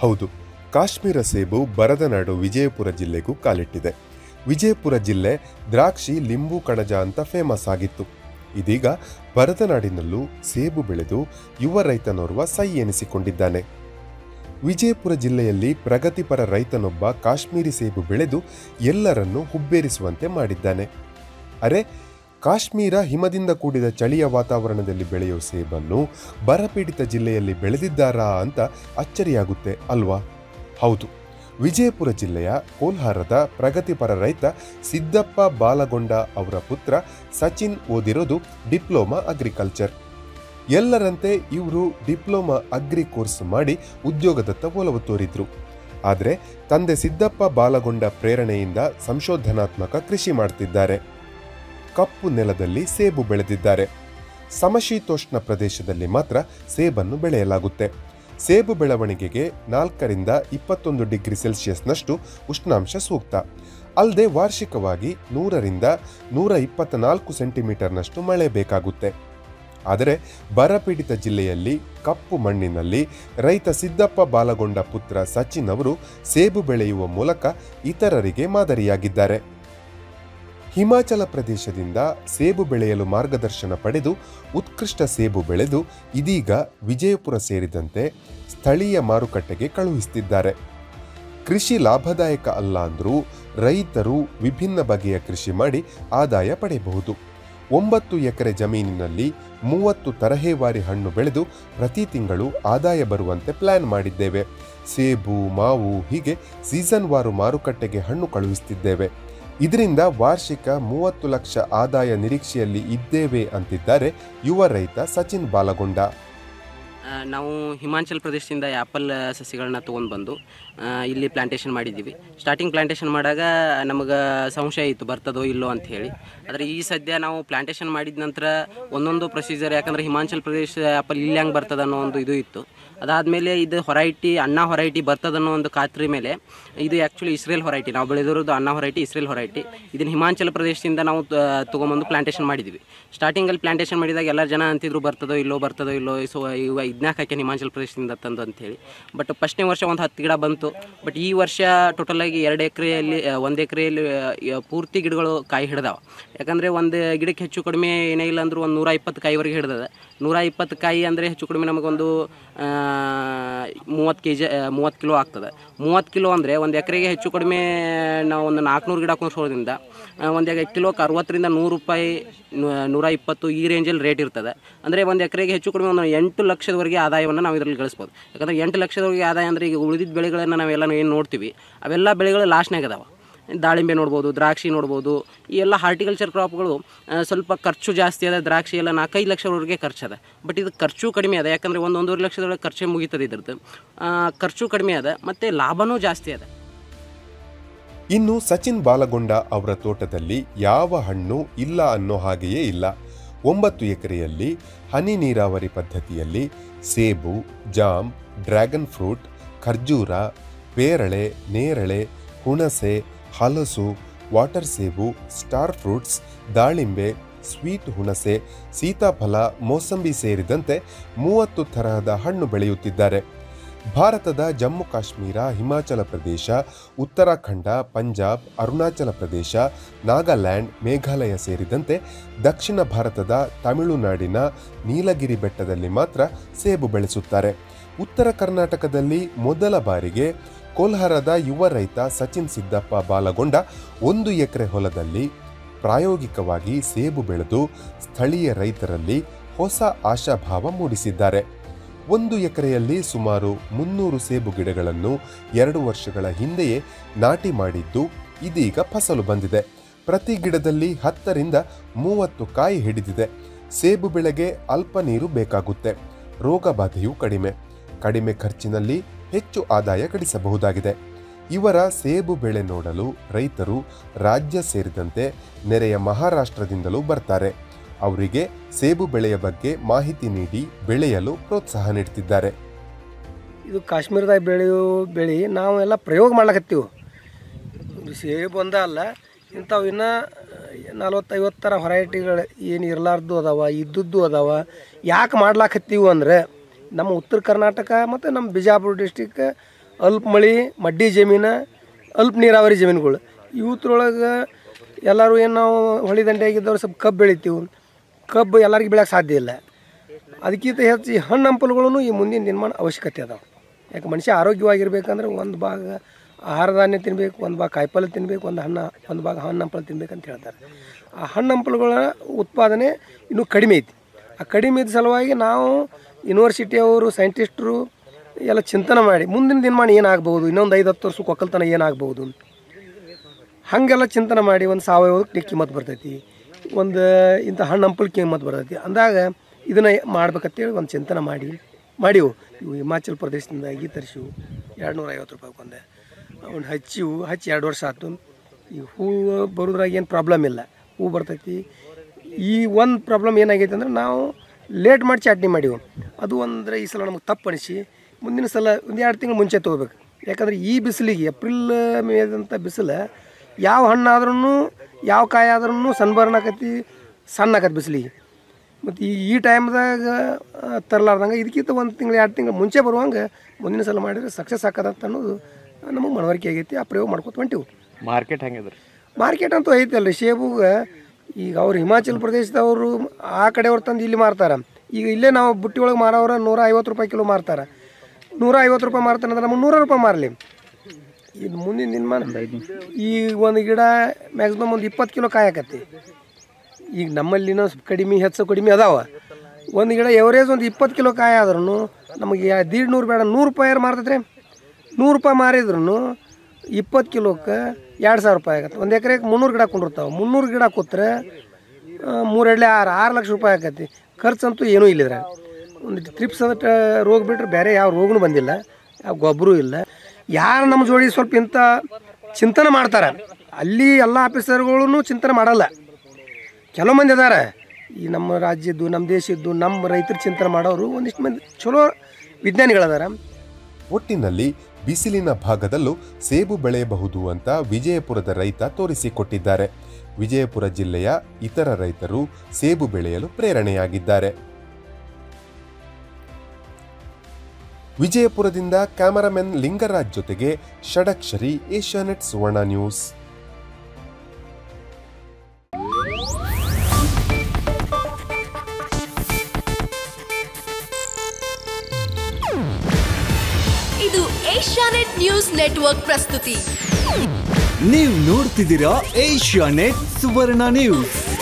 ಹೌದು ಕಾಶ್ಮೀರ ಸೇಬು ಬರದ ನಾಡು ವಿಜಯಪುರ ಜಿಲ್ಲೆಗೂ ಕಾಲಿಟ್ಟಿದೆ ವಿಜಯಪುರ ಜಿಲ್ಲೆ ದ್ರಾಕ್ಷಿ ಲಿಂಬು ಕಣಜ ಅಂತ ಫೇಮಸ್ ಆಗಿತ್ತು ಇದೀಗ ಭರತನಾಡಿನಲ್ಲೂ ಸೇಬು ಬೆಳೆದು ಯುವ ರೈತನೋರ್ವ ಸೈ ಎನಿಸಿಕೊಂಡಿದ್ದಾನೆ ವಿಜಯಪುರ ಜಿಲ್ಲೆಯಲ್ಲಿ ಪ್ರಗತಿಪರ ರೈತನೊಬ್ಬ ಕಾಶ್ಮೀರಿ ಸೇಬು ಬೆಳೆದು ಎಲ್ಲರನ್ನೂ ಹುಬ್ಬೇರಿಸುವಂತೆ ಮಾಡಿದ್ದಾನೆ ಅರೆ ಕಾಶ್ಮೀರ ಹಿಮದಿಂದ ಕೂಡಿದ ಚಳಿಯ ವಾತಾವರಣದಲ್ಲಿ ಬೆಳೆಯೋ ಸೇಬನ್ನು ಬರಪೀಡಿತ ಜಿಲ್ಲೆಯಲ್ಲಿ ಬೆಳೆದಿದ್ದಾರಾ ಅಂತ ಅಚ್ಚರಿಯಾಗುತ್ತೆ ಅಲ್ವಾ ಹೌದು ವಿಜಯಪುರ ಜಿಲ್ಲೆಯ ಕೋಲ್ಹಾರದ ಪ್ರಗತಿಪರ ರೈತ ಸಿದ್ದಪ್ಪ ಬಾಲಗೊಂಡ ಅವರ ಪುತ್ರ ಸಚಿನ್ ಓದಿರೋದು ಡಿಪ್ಲೊಮಾ ಅಗ್ರಿಕಲ್ಚರ್ ಎಲ್ಲರಂತೆ ಇವರು ಡಿಪ್ಲೊಮಾ ಅಗ್ರಿ ಕೋರ್ಸ್ ಮಾಡಿ ಉದ್ಯೋಗದತ್ತ ಒಲವು ತೋರಿದ್ರು ಆದರೆ ತಂದೆ ಸಿದ್ದಪ್ಪ ಬಾಲಗೊಂಡ ಪ್ರೇರಣೆಯಿಂದ ಸಂಶೋಧನಾತ್ಮಕ ಕೃಷಿ ಮಾಡ್ತಿದ್ದಾರೆ ಕಪ್ಪು ನೆಲದಲ್ಲಿ ಸೇಬು ಬೆಳೆದಿದ್ದಾರೆ ಸಮಶೀತೋಷ್ಣ ಪ್ರದೇಶದಲ್ಲಿ ಮಾತ್ರ ಸೇಬನ್ನು ಬೆಳೆಯಲಾಗುತ್ತೆ ಸೇಬು ಬೆಳವಣಿಗೆಗೆ ನಾಲ್ಕರಿಂದ ಇಪ್ಪತ್ತೊಂದು ಡಿಗ್ರಿ ಸೆಲ್ಸಿಯಸ್ನಷ್ಟು ಉಷ್ಣಾಂಶ ಸೂಕ್ತ ಅಲ್ಲದೆ ವಾರ್ಷಿಕವಾಗಿ ನೂರರಿಂದ ನೂರ ಇಪ್ಪತ್ನಾಲ್ಕು ಸೆಂಟಿಮೀಟರ್ನಷ್ಟು ಮಳೆ ಬೇಕಾಗುತ್ತೆ ಆದರೆ ಬರಪೀಡಿತ ಜಿಲ್ಲೆಯಲ್ಲಿ ಕಪ್ಪು ಮಣ್ಣಿನಲ್ಲಿ ರೈತ ಸಿದ್ದಪ್ಪ ಬಾಲಗೊಂಡ ಪುತ್ರ ಸಚಿನ್ ಅವರು ಸೇಬು ಬೆಳೆಯುವ ಮೂಲಕ ಇತರರಿಗೆ ಮಾದರಿಯಾಗಿದ್ದಾರೆ ಹಿಮಾಚಲ ಪ್ರದೇಶದಿಂದ ಸೇಬು ಬೆಳೆಯಲು ಮಾರ್ಗದರ್ಶನ ಪಡೆದು ಉತ್ಕೃಷ್ಟ ಸೇಬು ಬೆಳೆದು ಇದೀಗ ವಿಜಯಪುರ ಸೇರಿದಂತೆ ಸ್ಥಳೀಯ ಮಾರುಕಟ್ಟೆಗೆ ಕಳುಹಿಸುತ್ತಿದ್ದಾರೆ ಕೃಷಿ ಲಾಭದಾಯಕ ಅಲ್ಲ ಅಂದರೂ ರೈತರು ವಿಭಿನ್ನ ಬಗೆಯ ಕೃಷಿ ಮಾಡಿ ಆದಾಯ ಪಡೆಯಬಹುದು ಒಂಬತ್ತು ಎಕರೆ ಜಮೀನಿನಲ್ಲಿ ಮೂವತ್ತು ತರಹೇವಾರಿ ಹಣ್ಣು ಬೆಳೆದು ಪ್ರತಿ ತಿಂಗಳು ಆದಾಯ ಬರುವಂತೆ ಪ್ಲಾನ್ ಮಾಡಿದ್ದೇವೆ ಸೇಬು ಮಾವು ಹೀಗೆ ಸೀಸನ್ ವಾರು ಮಾರುಕಟ್ಟೆಗೆ ಹಣ್ಣು ಕಳುಹಿಸುತ್ತಿದ್ದೇವೆ ಇದರಿಂದ ವಾರ್ಷಿಕ ಮೂವತ್ತು ಲಕ್ಷ ಆದಾಯ ನಿರೀಕ್ಷೆಯಲ್ಲಿ ಇದ್ದೇವೆ ಅಂತಿದ್ದಾರೆ ಯುವ ರೈತ ಸಚಿನ್ ಬಾಲಗೊಂಡ ಆ, ನಾವು ಹಿಮಾಚಲ ಪ್ರದೇಶದಿಂದ ಆ್ಯಪಲ್ ಸಸಿಗಳನ್ನ ತೊಗೊಂಡು ಬಂದು ಆ, ಇಲ್ಲಿ ಪ್ಲಾಂಟೇಶನ್ ಮಾಡಿದ್ದೀವಿ ಸ್ಟಾರ್ಟಿಂಗ್ ಪ್ಲಾಂಟೇಶನ್ ಮಾಡಾಗ ನಮಗೆ ಸಂಶಯ ಇತ್ತು ಬರ್ತದೋ ಇಲ್ಲೋ ಅಂತ ಹೇಳಿ ಆದರೆ ಈ ಸದ್ಯ ನಾವು ಪ್ಲಾಂಟೇಶನ್ ಮಾಡಿದ ನಂತರ ಒಂದೊಂದು ಪ್ರೊಸೀಜರ್ ಯಾಕಂದರೆ ಹಿಮಾಚಲ ಪ್ರದೇಶ ಆ್ಯಪಲ್ ಇಲ್ಲಿ ಹೆಂಗೆ ಬರ್ತದೆ ಅನ್ನೋ ಒಂದು ಇದು ಇತ್ತು ಅದಾದಮೇಲೆ ಇದು ಹೊರೈಟಿ ಅನ್ನ ಹೊರೈಟಿ ಬರ್ತದನ್ನೋ ಒಂದು ಖಾತ್ರಿ ಮೇಲೆ ಇದು ಆ್ಯಕ್ಚುಲಿ ಇಸ್ರೇಲ್ ಹೊರೈಟಿ ನಾವು ಬೆಳೆದಿರೋದು ಅನ್ನ ಹೊರೈಟಿ ಇಸ್ರೇಲ್ ಹೊರೈಟಿ ಇದನ್ನು ಹಿಮಾಚಲ ಪ್ರದೇಶದಿಂದ ನಾವು ತ- ತೊಗೊಂಬಂದು ಪ್ಲಾಂಟೇಶನ್ ಮಾಡಿದ್ವಿ ಸ್ಟಾರ್ಟಿಂಗಲ್ಲಿ ಪ್ಲಾಂಟೇಶನ್ ಮಾಡಿದಾಗ ಎಲ್ಲ ಜನ ಅಂತಿದ್ರು ಬರ್ತದೋ ಇಲ್ಲೋ ಬರ್ತದೋ ಇಲ್ಲೋ ಸೊ ಇವ ಇದನ್ನ ಹಾಕಿ ಹಿಮಾಚಲ ಪ್ರದೇಶದಿಂದ ತಂದು ಅಂತೇಳಿ ಬಟ್ ಫಸ್ಟ್ನೇ ವರ್ಷ ಒಂದು ಹತ್ತು ಗಿಡ ಬಂತು ಬಟ್ ಈ ವರ್ಷ ಟೋಟಲಾಗಿ ಎರಡು ಎಕರೆಯಲ್ಲಿ ಒಂದು ಎಕರೆಯಲ್ಲಿ ಪೂರ್ತಿ ಗಿಡಗಳು ಕಾಯಿ ಹಿಡ್ದಾವ ಯಾಕಂದರೆ ಒಂದು ಗಿಡಕ್ಕೆ ಹೆಚ್ಚು ಕಡಿಮೆ ಏನೇ ಇಲ್ಲ ಅಂದರೂ ಒಂದು ನೂರ ಇಪ್ಪತ್ತು ಕಾಯಿವರೆಗೆ ಹಿಡ್ದದ ನೂರ ಇಪ್ಪತ್ತು ಕಾಯಿ ಅಂದರೆ ಹೆಚ್ಚು ಕಡಿಮೆ ನಮಗೊಂದು ಮೂವತ್ತು ಕೆ ಜಿ ಮೂವತ್ತು ಕಿಲೋ ಆಗ್ತದೆ ಮೂವತ್ತು ಕಿಲೋ ಅಂದರೆ ಒಂದು ಎಕರೆಗೆ ಹೆಚ್ಚು ಕಡಿಮೆ ನಾವು ಒಂದು ನಾಲ್ಕುನೂರು ಗಿಡ ಕುಣಿಸೋದ್ರಿಂದ ಒಂದು ಕಿಲೋಕ್ಕೆ ಅರವತ್ತರಿಂದ ನೂರು ರೂಪಾಯಿ ನೂ- ನೂರ ಇಪ್ಪತ್ತು ಈ ರೇಂಜಲ್ಲಿ ರೇಟ್ ಇರ್ತದೆ ಅಂದರೆ ಒಂದು ಎಕರೆಗೆ ಹೆಚ್ಚು ಕಡಿಮೆ ಒಂದು ಎಂಟು ಲಕ್ಷದವರೆಗೆ ಆದಾಯವನ್ನು ನಾವು ಇದರಲ್ಲಿ ಗಳಿಸ್ಬೋದು ಯಾಕಂದರೆ ಎಂಟು ಲಕ್ಷದವರೆಗೆ ಆದಾಯ ಅಂದರೆ ಈಗ ಉಳಿದಿದ್ದ ಬೆಳೆಗಳನ್ನು ನಾವೆಲ್ಲ ಏನು ನೋಡ್ತೀವಿ ಅವೆಲ್ಲ ಬೆಳೆಗಳು ಲಾಸ್ನಾಗ ಅದಾವ ದಾಳಿಂಬೆ ನೋಡ್ಬೋದು ದ್ರಾಕ್ಷಿ ನೋಡ್ಬೋದು ಈ ಎಲ್ಲ ಹಾರ್ಟಿಕಲ್ಚರ್ ಕ್ರಾಪ್ಗಳು ಆ, ಸ್ವಲ್ಪ ಖರ್ಚು ಜಾಸ್ತಿ ಅದ ದ್ರಾಕ್ಷಿ ಎಲ್ಲ ನಾಲ್ಕೈದು ಲಕ್ಷವರೆಗೆ ಖರ್ಚು ಅದ ಬಟ್ ಇದು ಖರ್ಚು ಕಡಿಮೆ ಅದ ಯಾಕಂದರೆ ಒಂದು ಒಂದೂವರೆ ಲಕ್ಷದೊಳಗೆ ಖರ್ಚೇ ಮುಗೀತದೆ ಇದ್ರದ್ದು ಆ, ಖರ್ಚು ಕಡಿಮೆ ಅದ ಮತ್ತು ಲಾಭನೂ ಜಾಸ್ತಿ ಅದ ಇನ್ನು ಸಚಿನ್ ಬಾಲಗೊಂಡ ಅವರ ತೋಟದಲ್ಲಿ ಯಾವ ಹಣ್ಣು ಇಲ್ಲ ಅನ್ನೋ ಹಾಗೆಯೇ ಇಲ್ಲ ಒಂಬತ್ತು ಎಕರೆಯಲ್ಲಿ ಹನಿ ನೀರಾವರಿ ಪದ್ಧತಿಯಲ್ಲಿ ಸೇಬು ಜಾಮ್ ಡ್ರ್ಯಾಗನ್ ಫ್ರೂಟ್ ಖರ್ಜೂರ ಪೇರಳೆ ನೇರಳೆ ಹುಣಸೆ ಹಲಸು ವಾಟರ್ ಸೇಬು ಸ್ಟಾರ್ ಫ್ರೂಟ್ಸ್ ದಾಳಿಂಬೆ ಸ್ವೀಟ್ ಹುಣಸೆ ಸೀತಾಫಲ ಮೋಸಂಬಿ ಸೇರಿದಂತೆ ಮೂವತ್ತು ತರಹದ ಹಣ್ಣು ಬೆಳೆಯುತ್ತಿದ್ದಾರೆ ಭಾರತದ ಜಮ್ಮು ಕಾಶ್ಮೀರ ಹಿಮಾಚಲ ಪ್ರದೇಶ ಉತ್ತರಾಖಂಡ ಪಂಜಾಬ್ ಅರುಣಾಚಲ ಪ್ರದೇಶ ನಾಗಾಲ್ಯಾಂಡ್ ಮೇಘಾಲಯ ಸೇರಿದಂತೆ ದಕ್ಷಿಣ ಭಾರತದ ತಮಿಳುನಾಡಿನ ನೀಲಗಿರಿ ಬೆಟ್ಟದಲ್ಲಿ ಮಾತ್ರ ಸೇಬು ಬೆಳೆಸುತ್ತಾರೆ ಉತ್ತರ ಕರ್ನಾಟಕದಲ್ಲಿ ಮೊದಲ ಬಾರಿಗೆ ಕೋಲ್ಹಾರದ ಯುವ ರೈತ ಸಚಿನ್ ಸಿದ್ದಪ್ಪ ಬಾಲಗೊಂಡ ಒಂದು ಎಕರೆ ಹೊಲದಲ್ಲಿ ಪ್ರಾಯೋಗಿಕವಾಗಿ ಸೇಬು ಬೆಳೆದು ಸ್ಥಳೀಯ ರೈತರಲ್ಲಿ ಹೊಸ ಆಶಾಭಾವ ಮೂಡಿಸಿದ್ದಾರೆ ಒಂದು ಎಕರೆಯಲ್ಲಿ ಸುಮಾರು ಮುನ್ನೂರು ಸೇಬು ಗಿಡಗಳನ್ನು ಎರಡು ವರ್ಷಗಳ ಹಿಂದೆಯೇ ನಾಟಿ ಮಾಡಿದ್ದು ಇದೀಗ ಫಸಲು ಬಂದಿದೆ ಪ್ರತಿ ಗಿಡದಲ್ಲಿ ಹತ್ತರಿಂದ ಮೂವತ್ತು ಕಾಯಿ ಹಿಡಿದಿದೆ ಸೇಬು ಬೆಳೆಗೆ ಅಲ್ಪ ನೀರು ಬೇಕಾಗುತ್ತೆ ರೋಗ ಬಾಧೆಯೂ ಕಡಿಮೆ ಕಡಿಮೆ ಖರ್ಚಿನಲ್ಲಿ ಹೆಚ್ಚು ಆದಾಯ ಗಳಿಸಬಹುದಾಗಿದೆ ಇವರ ಸೇಬು ಬೆಳೆ ನೋಡಲು ರೈತರು ರಾಜ್ಯ ಸೇರಿದಂತೆ ನೆರೆಯ ಮಹಾರಾಷ್ಟ್ರದಿಂದಲೂ ಬರ್ತಾರೆ ಅವರಿಗೆ ಸೇಬು ಬೆಳೆಯ ಬಗ್ಗೆ ಮಾಹಿತಿ ನೀಡಿ ಬೆಳೆಯಲು ಪ್ರೋತ್ಸಾಹ ನೀಡ್ತಿದ್ದಾರೆ ಇದು ಕಾಶ್ಮೀರದಾಗ ಬೆಳೆಯೋ ಬೆಳೆ ನಾವೆಲ್ಲ ಪ್ರಯೋಗ ಮಾಡ್ಲಕತ್ತೀವಿ ಇದು ಸೇಬು ಒಂದೇ ಅಲ್ಲ ಇಂಥವು ಇನ್ನೂ ನಲ್ವತ್ತೈವತ್ತು ಥರ ಹೊರೈಟಿಗಳು ಏನು ಇರಲಾರ್ದು ಅದಾವ ಇದ್ದದ್ದು ಅದಾವ ಯಾಕೆ ಮಾಡ್ಲಾಕತ್ತೀವಿ ಅಂದರೆ ನಮ್ಮ ಉತ್ತರ ಕರ್ನಾಟಕ ಮತ್ತು ನಮ್ಮ ಬಿಜಾಪುರ ಡಿಸ್ಟಿಕ್ ಅಲ್ಪ ಮಳೆ ಮಡ್ಡಿ ಜಮೀನು ಅಲ್ಪ ನೀರಾವರಿ ಜಮೀನುಗಳು ಇವತ್ರೊಳಗೆ ಎಲ್ಲರೂ ಏನು ನಾವು ಹೊಳಿ ದಂಡೆಯಾಗಿದ್ದವ್ರು ಸ್ವಲ್ಪ ಕಬ್ಬು ಬೆಳಿತೀವಿ ಕಬ್ಬು ಎಲ್ಲರಿಗೂ ಬೆಳೆಯೋಕೆ ಸಾಧ್ಯ ಇಲ್ಲ ಅದಕ್ಕಿಂತ ಹೆಚ್ಚು ಈ ಹಣ್ಣು ಹಂಪಲುಗಳನ್ನು ಈ ಮುಂದಿನ ದಿನಮಾನ ಅವಶ್ಯಕತೆ ಅದಾವೆ ಯಾಕೆ ಮನುಷ್ಯ ಆರೋಗ್ಯವಾಗಿರ್ಬೇಕಂದ್ರೆ ಒಂದು ಭಾಗ ಆಹಾರ ಧಾನ್ಯ ತಿನ್ಬೇಕು ಒಂದು ಭಾಗ ಕಾಯಿಪಲ್ಯ ತಿನ್ಬೇಕು ಒಂದು ಹಣ್ಣು ಒಂದು ಭಾಗ ಹಣ್ಣು ಹಂಪಲು ತಿನ್ಬೇಕು ಅಂತ ಹೇಳ್ತಾರೆ ಆ ಹಣ್ಣು ಹಂಪಲುಗಳ ಉತ್ಪಾದನೆ ಇನ್ನೂ ಕಡಿಮೆ ಐತಿ ಆ ಕಡಿಮೆ ಇದ್ದ ಸಲುವಾಗಿ ನಾವು ಯೂನಿವರ್ಸಿಟಿಯವರು ಸೈಂಟಿಸ್ಟ್ರು ಎಲ್ಲ ಚಿಂತನೆ ಮಾಡಿ ಮುಂದಿನ ದಿನಮಾನ ಏನಾಗ್ಬೋದು ಇನ್ನೊಂದು ಐದು ಹತ್ತು ವರ್ಷಕ್ಕೆ ಒಕ್ಕಲ್ತನ ಏನಾಗ್ಬೋದು ಹಾಗೆಲ್ಲ ಚಿಂತನೆ ಮಾಡಿ ಒಂದು ಸಾವಯವಕ್ಕೆ ಕಿಮ್ಮತ್ತು ಬರ್ತೈತಿ ಒಂದು ಇಂಥ ಹಣ್ಣು ಹಂಪಲು ಕಿಮ್ಮತ್ತು ಬರ್ತೈತಿ ಅಂದಾಗ ಇದನ್ನು ಮಾಡ್ಬೇಕಂತೇಳಿ ಒಂದು ಚಿಂತನೆ ಮಾಡಿ ಮಾಡಿವು ಇವು ಹಿಮಾಚಲ ಪ್ರದೇಶದಿಂದ ಈ ತರಿಸಿವು ಎರಡು ನೂರ ಐವತ್ತು ರೂಪಾಯಿ ಒಂದೆ ಅವ್ನು ಹಚ್ಚಿವು ಹಚ್ಚಿ ಎರಡು ವರ್ಷ ಆಯ್ತು ಈ ಹೂವು ಬರೋದ್ರಾಗ ಏನು ಪ್ರಾಬ್ಲಮ್ ಇಲ್ಲ ಹೂ ಬರ್ತೈತಿ ಈ ಒಂದು ಪ್ರಾಬ್ಲಮ್ ಏನಾಗೈತೆ ಅಂದ್ರೆ ನಾವು ಲೇಟ್ ಮಾಡಿ ಚಾಟ್ನಿ ಮಾಡಿವು ಅದು ಅಂದ್ರೆ ಈ ಸಲ ನಮಗೆ ತಪ್ಪು ಅನಿಸಿ ಮುಂದಿನ ಸಲ ಒಂದು ಎರಡು ತಿಂಗಳು ಮುಂಚೆ ತೊಗೋಬೇಕು ಯಾಕಂದ್ರೆ ಈ ಬಿಸಿಲಿಗೆ ಏಪ್ರಿಲ್ ಮೇದಂಥ ಬಿಸಿಲು ಯಾವ ಹಣ್ಣಾದ್ರೂ ಯಾವ ಕಾಯಿ ಆದ್ರೂ ಸನ್ಬರ್ನ್ ಆಕತಿ ಸಣ್ಣ ಆಕತಿ ಬಿಸಿಲಿಗೆ ಮತ್ತು ಈ ಈ ಟೈಮ್ದಾಗ ತರಲಾರ್ದಂಗೆ ಇದಕ್ಕಿಂತ ಒಂದು ತಿಂಗಳು ಎರಡು ತಿಂಗಳು ಮುಂಚೆ ಬರುವಂಗೆ ಮುಂದಿನ ಸಲ ಮಾಡಿದ್ರೆ ಸಕ್ಸಸ್ ಆಕದಂತ ಅನ್ನೋದು ನಮಗೆ ಮನವರಿಕೆ ಆಗೈತಿ ಆ ಪ್ರಯೋಗ ಮಾಡ್ಕೊತ ಹೊಂಟಿವು ಮಾರ್ಕೆಟ್ ಹೆಂಗಿದ್ರಿ ಮಾರ್ಕೆಟ್ ಅಂತೂ ಐತಲ್ಲ ರೀ ಸೇಬುಗೆ ಈಗ ಅವ್ರು ಹಿಮಾಚಲ ಪ್ರದೇಶದವರು ಆ ಕಡೆಯವ್ರು ತಂದು ಇಲ್ಲಿ ಮಾರ್ತಾರೆ ಈಗ ಇಲ್ಲೇ ನಾವು ಬುಟ್ಟಿ ಒಳಗೆ ಮಾರೋರು ನೂರ ಐವತ್ತು ರೂಪಾಯಿ ಕಿಲೋ ಮಾರ್ತಾರೆ ನೂರ ಐವತ್ತು ರೂಪಾಯಿ ಮಾರ್ತಾನೆ ಅಂದ್ರೆ ನಮಗೆ ನೂರ ರೂಪಾಯಿ ಮಾರಲಿ ಇದು ಮುಂದಿನ ದಿನಮಾನ ಈ ಒಂದು ಗಿಡ ಮ್ಯಾಕ್ಸಿಮಮ್ ಒಂದು ಇಪ್ಪತ್ತು ಕಿಲೋ ಕಾಯಿ ಆಕತಿ ಈಗ ನಮ್ಮಲ್ಲಿನ ಸ್ವಲ್ಪ ಕಡಿಮೆ ಹೆಚ್ಚು ಕಡಿಮೆ ಅದಾವ ಒಂದು ಗಿಡ ಎವರೇಜ್ ಒಂದು ಇಪ್ಪತ್ತು ಕಿಲೋ ಕಾಯಿ ಆದ್ರೂ ನಮಗೆ ದೀಡ್ ನೂರು ಬೇಡ ನೂರು ರೂಪಾಯಿ ಮಾರ್ತೈತ್ರಿ ನೂರು ರೂಪಾಯಿ ಮಾರಿದ್ರು ಇಪ್ಪತ್ತು ಕಿಲೋಕ್ಕೆ ಎರಡು ಸಾವಿರ ರೂಪಾಯಿ ಆಗತ್ತೆ ಒಂದು ಎಕರೆಗೆ ಮುನ್ನೂರು ಗಿಡ ಕೊಂಡಿರ್ತಾವೆ ಮುನ್ನೂರು ಗಿಡ ಕೂತ್ರೆ ಮೂರೆಡ್ಲೆ ಆರು ಆರು ಲಕ್ಷ ರೂಪಾಯಿ ಆಕತಿ ಖರ್ಚಂತೂ ಏನೂ ಇಲ್ಲ ಇದ್ರಾಗ ಒಂದು ತ್ರಿಪ್ಸ್ ಅದ ರೋಗ ಬಿಟ್ಟರೆ ಬೇರೆ ಯಾವ ರೋಗನೂ ಬಂದಿಲ್ಲ ಯಾವ ಗೊಬ್ಬರೂ ಇಲ್ಲ ಯಾರು ನಮ್ಮ ಜೋಡಿ ಸ್ವಲ್ಪ ಇಂಥ ಚಿಂತನೆ ಮಾಡ್ತಾರೆ ಅಲ್ಲಿ ಎಲ್ಲ ಆಫೀಸರ್ಗಳೂ ಚಿಂತನೆ ಮಾಡಲ್ಲ ಕೆಲವು ಮಂದಿ ಅದಾರ ಈ ನಮ್ಮ ರಾಜ್ಯದ್ದು ನಮ್ಮ ದೇಶದ್ದು ನಮ್ಮ ರೈತರ ಚಿಂತನೆ ಮಾಡೋರು ಒಂದಿಷ್ಟು ಮಂದಿ ಚಲೋ ವಿಜ್ಞಾನಿಗಳದಾರ ಒಟ್ಟಿನಲ್ಲಿ ಬಿಸಿಲಿನ ಭಾಗದಲ್ಲೂ ಸೇಬು ಬೆಳೆಯಬಹುದು ಅಂತ ವಿಜಯಪುರದ ರೈತ ತೋರಿಸಿಕೊಟ್ಟಿದ್ದಾರೆ ವಿಜಯಪುರ ಜಿಲ್ಲೆಯ ಇತರ ರೈತರು ಸೇಬು ಬೆಳೆಯಲು ಪ್ರೇರಣೆಯಾಗಿದ್ದಾರೆ ವಿಜಯಪುರದಿಂದ ಕ್ಯಾಮರಾಮನ್ ಲಿಂಗರಾಜ್ ಜೊತೆಗೆ ಷಡಕ್ಷರಿ ಏಷ್ಯಾನೆಟ್ ಸುವರ್ಣ ನ್ಯೂಸ್ ಇದು ಏಷ್ಯಾನೆಟ್ ನ್ಯೂಸ್ ನೆಟ್ವರ್ಕ್ ಪ್ರಸ್ತುತಿ ನೀವು ನೋಡ್ತಿದ್ದೀರಾ ಏಷ್ಯಾ ನೆಟ್ ಸುವರ್ಣ ನ್ಯೂಸ್